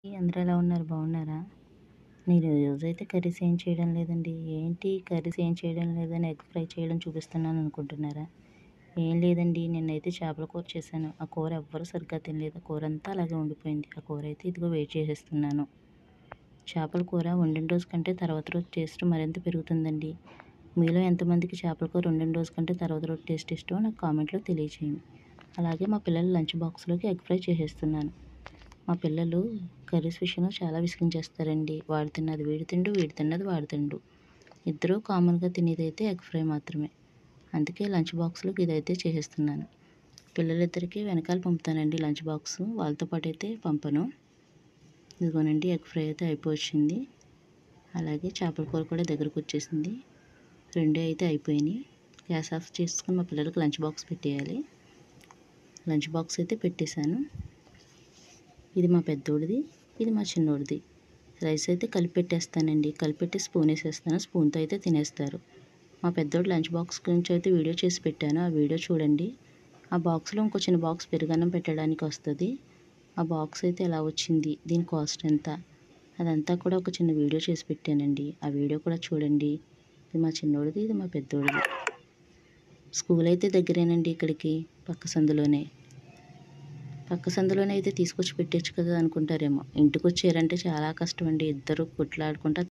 అందరూ ఎలా ఉన్నారు బాగున్నారా నేను ఈరోజైతే కర్రీస్ ఏం చేయడం లేదండి ఏంటి కర్రీస్ ఏం చేయడం లేదని ఎగ్ ఫ్రై చేయడం చూపిస్తున్నాను అనుకుంటున్నారా ఏం లేదండి నిన్నైతే చేపల కూర చేశాను ఆ కూర ఎవ్వరూ సరిగ్గా తినలేదు ఆ కూర అంతా అలాగే ఉండిపోయింది ఆ కూర అయితే ఇదిగో వెయిట్ చేసేస్తున్నాను చేపల కూర వండిన రోజు కంటే తర్వాత రోజు టేస్ట్ మరింత పెరుగుతుందండి మీలో ఎంతమందికి చేపల కూర వండిన రోజు కంటే తర్వాత రోజు టేస్ట్ ఇష్టమో నాకు కామెంట్లో తెలియచేయండి అలాగే మా పిల్లల లంచ్ బాక్స్లోకి ఎగ్ ఫ్రై చేసేస్తున్నాను మా పిల్లలు కర్రీస్ విషయంలో చాలా విసిగించేస్తారండి వాడు తిన్నది వీడు తిండు వీడు తిన్నది వాడు తిండు ఇద్దరూ కామన్గా తినేదైతే ఎగ్ ఫ్రై మాత్రమే అందుకే లంచ్ బాక్స్లోకి ఇదైతే చేసేస్తున్నాను పిల్లలిద్దరికీ వెనకాల పంపుతానండి లంచ్ బాక్స్ వాళ్ళతో పాటు అయితే పంపను ఇదిగోనండి ఎగ్ ఫ్రై అయితే అయిపోయింది అలాగే చేపల కూర కూడా దగ్గరకు వచ్చేసింది రెండు అయితే అయిపోయినాయి గ్యాస్ ఆఫ్ చేసుకుని మా పిల్లలకి లంచ్ బాక్స్ పెట్టేయాలి లంచ్ బాక్స్ అయితే పెట్టేశాను ఇది మా పెద్దోడిది ఇది మా చిన్నోడిది రైస్ అయితే కలిపి పెట్టేస్తానండి కలిపెట్టి స్పూన్ వేసేస్తాను స్పూన్తో అయితే తినేస్తారు మా పెద్దోడు లంచ్ బాక్స్ గురించి అయితే వీడియో చేసి పెట్టాను ఆ వీడియో చూడండి ఆ బాక్స్లో ఇంకో చిన్న బాక్స్ పెరుగన్నం పెట్టడానికి వస్తుంది ఆ బాక్స్ అయితే ఎలా వచ్చింది దీని కాస్ట్ ఎంత అదంతా కూడా ఒక చిన్న వీడియో చేసి పెట్టానండి ఆ వీడియో కూడా చూడండి ఇది మా చిన్నోడిది ఇది మా పెద్దోడిది స్కూల్ అయితే దగ్గరేనండి ఇక్కడికి పక్క సందులోనే పక్క సందులోనే అయితే తీసుకొచ్చి పెట్టచ్చు కదా అనుకుంటారేమో ఇంటికి వచ్చారంటే చాలా కష్టం అండి ఇద్దరు కొట్లాడుకుంటా